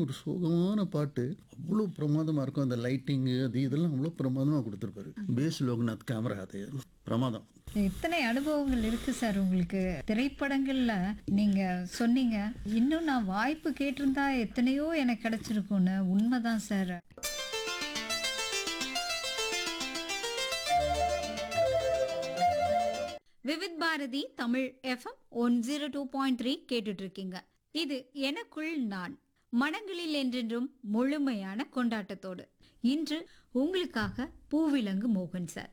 ஒரு சோகமான பாட்டு அவ்வளோ பிரமாதமாக இருக்கும் அந்த லைட்டிங்கு அது இதெல்லாம் அவ்வளோ பிரமாதமாக கொடுத்துருப்பாரு பேஸ் லோகநாத் கேமரா அது பிரமாதம் எத்தனை அனுபவங்கள் இருக்கு சார் உங்களுக்கு திரைப்படங்கள்ல நீங்க சொன்னீங்க இன்னும் நான் வாய்ப்பு கேட்டிருந்தா எத்தனையோ எனக்கு கிடைச்சிருக்கும்னு உண்மைதான் sir Vividh Bharati Tamil FM one zero two point three கேட்டுட்டு இருக்கீங்க இது எனக்குள் நான் மனங்களில் என்றென்றும் முழுமையான கொண்டாட்டத்தோடு இன்று உங்களுக்காக பூவிலங்கு மோகன் சார்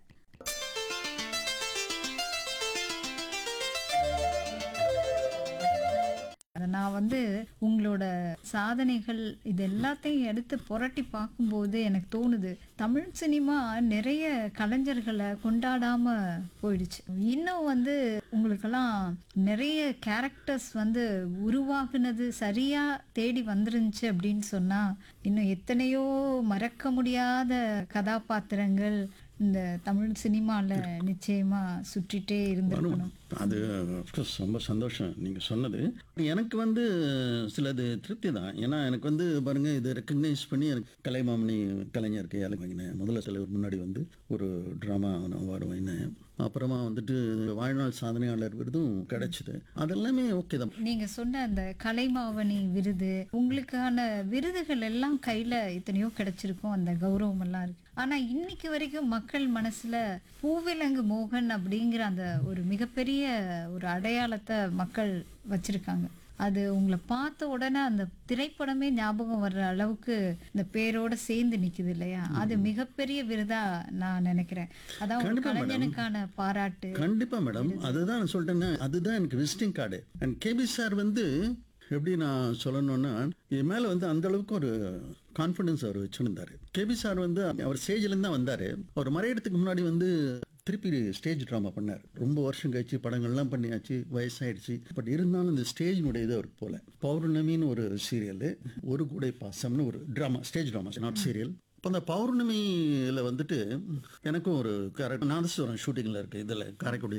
அத நான் வந்து உங்களோட சாதனைகள் இது எல்லாத்தையும் எடுத்து புரட்டி பார்க்கும்போது எனக்கு தோணுது தமிழ் சினிமா நிறைய கலைஞர்களை கொண்டாடாம போயிடுச்சு இன்னும் வந்து உங்களுக்கெல்லாம் நிறைய கேரக்டர்ஸ் வந்து உருவாகுனது சரியா தேடி வந்துருந்துச்சு அப்படின்னு சொன்னா இன்னும் எத்தனையோ மறக்க முடியாத கதாபாத்திரங்கள் இந்த தமிழ் சினிமால நிச்சயமா சுற்றிட்டே இருந்திருக்கணும் அது அஃப்கோர்ஸ் ரொம்ப சந்தோஷம் நீங்கள் சொன்னது எனக்கு வந்து சிலது திருப்தி தான் ஏன்னா எனக்கு வந்து பாருங்க இது ரெக்கக்னைஸ் பண்ணி எனக்கு கலைமாமணி கலைஞருக்கு ஏழை வாங்கினேன் முதல்ல சிலர் முன்னாடி வந்து ஒரு ட்ராமா அவார்டு வாங்கினேன் அப்புறமா வந்துட்டு வாழ்நாள் சாதனையாளர் விருதும் கிடைச்சிது அதெல்லாமே ஓகே தான் நீங்க சொன்ன அந்த கலைமாவணி விருது உங்களுக்கான விருதுகள் எல்லாம் கையில எத்தனையோ கிடைச்சிருக்கும் அந்த கௌரவம் எல்லாம் இருக்கு ஆனா இன்னைக்கு வரைக்கும் மக்கள் மனசுல பூவிலங்கு மோகன் அப்படிங்கிற அந்த ஒரு மிகப்பெரிய ஒரு அடையாளத்தை மக்கள் வச்சிருக்காங்க அது உங்களை பார்த்த உடனே அந்த திரைப்படமே ஞாபகம் வர்ற அளவுக்கு இந்த பேரோட சேர்ந்து நிக்குது இல்லையா அது மிகப்பெரிய விருதா நான் நினைக்கிறேன் அதான் ஒரு கண்டிப்பா மேடம். கலைஞனுக்கான பாராட்டு கண்டிப்பா மேடம் அதுதான் நான் சொல்லிட்டேன்னா அதுதான் எனக்கு visiting card and KP sir வந்து எப்படி நான் சொல்லணும்னா என் மேல வந்து அந்த அளவுக்கு ஒரு கான்ஃபிடன்ஸ் அவர் வச்சிருந்தாரு கேபி சார் வந்து அவர் ஸ்டேஜ்ல இருந்து தான் வந்தாரு அவர் மறையறதுக்கு முன்னாடி வந்து திருப்பி ஸ்டேஜ் ட்ராமா பண்ணார் ரொம்ப வருஷம் கழிச்சு படங்கள்லாம் பண்ணியாச்சு வயசாயிடுச்சு பட் இருந்தாலும் இந்த ஸ்டேஜினுடைய இது அவருக்கு போல பௌர்ணமின்னு ஒரு சீரியல் ஒரு கூடை பாசம்னு ஒரு drama stage drama not serial இப்போ அந்த பௌர்ணமியில் வந்துட்டு எனக்கும் ஒரு கேரக்டர் நாதஸ்வரம் ஷூட்டிங்கில் இருக்குது இதில் காரைக்குடி